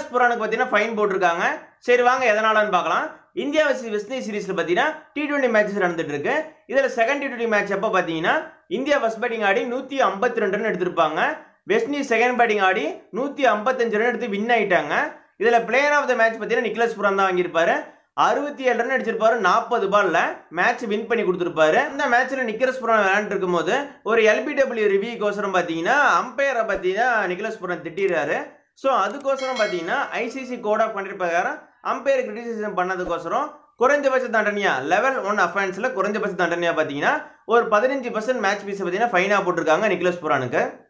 Nicholas புரானுக்கு பார்த்தீங்கன்னா fine போட்டிருக்காங்க சரி வாங்க எதனாலன்னு பார்க்கலாம் இந்தியா வர்சஸ் வெஸ்ட் இண்டீஸ் சீரிஸில் பார்த்தீங்கன்னா டி டுவெண்ட்டி மேட்சஸ் நடந்துட்டு இருக்கு இதில் செகண்ட் டி டுவெண்ட்டி மேட்ச் எப்போ பார்த்தீங்கன்னா இந்தியா ஃபர்ஸ்ட் பேட்டிங் ஆடி நூற்றி ஐம்பத்தி ரெண்டு ரன் எடுத்திருப்பாங்க வெஸ்ட் இண்டீஸ் செகண்ட் பேட்டிங் ஆடி நூற்றி ஐம்பத்தஞ்சு ரன் எடுத்து வின் ஆயிட்டாங்க இதில் பிளேயர் ஆஃப் த மேட்ச் பார்த்தீங்கன்னா நிக்கலஸ் புரான் தான் வாங்கியிருப்பாரு அறுபத்தி ஏழு ரன் அடிச்சிருப்பாரு நாற்பது பால்ல மேட்ச் வின் பண்ணி கொடுத்துருப்பாரு இந்த மேட்ச்ல நிக்கலஸ் புரான் விளையாண்டு இருக்கும்போது ஒரு எல்பிடபிள்யூ ரிவ்யூக்கோசரம் பார்த்தீங்கன்னா அம்பையரை பார்த்தீங்கன்னா நிக்கலஸ் புரான் திட்டிடுறாரு ஸோ அதுக்கோசரம் பார்த்தீங்கன்னா ஐசிசி கோட் ஆஃப் கண்டக்ட் பிரகாரம் அம்பையர் கிரிட்டிசிசம் பண்ணதுக்கோசரம் குறைஞ்சபட்ச தண்டனையா லெவல் ஒன் அஃபென்ஸில் குறைஞ்சபட்ச தண்டனையா பார்த்தீங்கன்னா ஒரு பதினஞ்சு பர்சன்ட் மேட்ச் பீஸ் பார்த்தீங்கன்னா ஃபைனாக போட்டிருக்காங்க நிக்கலஸ் புரானுக்கு